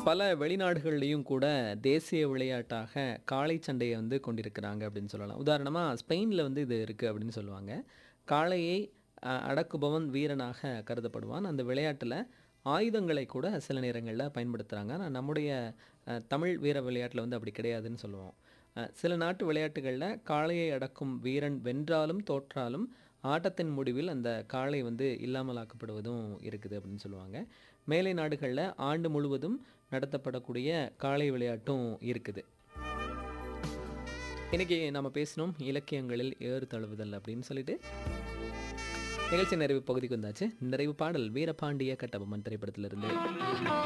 பல வெளிநாடுகள்லேயும் கூட தேசிய விளையாட்டாக காளை சண்டையை வந்து கொண்டிருக்கிறாங்க அப்படின்னு சொல்லலாம் உதாரணமாக ஸ்பெயினில் வந்து இது இருக்குது அப்படின்னு சொல்லுவாங்க காளையை அஹ், அடக்குபவன் வீரனாக கருதப்படுவான் அந்த விளையாட்டில் ஆயுதங்களை கூட சில நேரங்களில் பயன்படுத்துகிறாங்க ஆனால் நம்முடைய அஹ், தமிழ் வீர விளையாட்டில் வந்து அப்படி கிடையாதுன்னு சொல்லுவோம் அஹ், சில நாட்டு விளையாட்டுகளில் காளையை அடக்கும் வீரன் வென்றாலும் தோற்றாலும் ஆட்டத்தின் முடிவில் அந்த காளை வந்து இல்லாமலாக்கப்படுவதும் இருக்குது அப்படின்னு சொல்லுவாங்க மேலை நாடுகளில் ஆண்டு முழுவதும் நடத்தப்படக்கூடிய காளை விளையாட்டும் இருக்குது இன்னைக்கு நம்ம பேசினோம் இலக்கியங்களில் ஏறு தழுவுதல் அப்படின்னு சொல்லிட்டு நிகழ்ச்சி நிறைவு பகுதிக்கு வந்தாச்சு நிறைவு பாடல் வீரபாண்டிய கட்டபொம்மன் திரைப்படத்திலிருந்து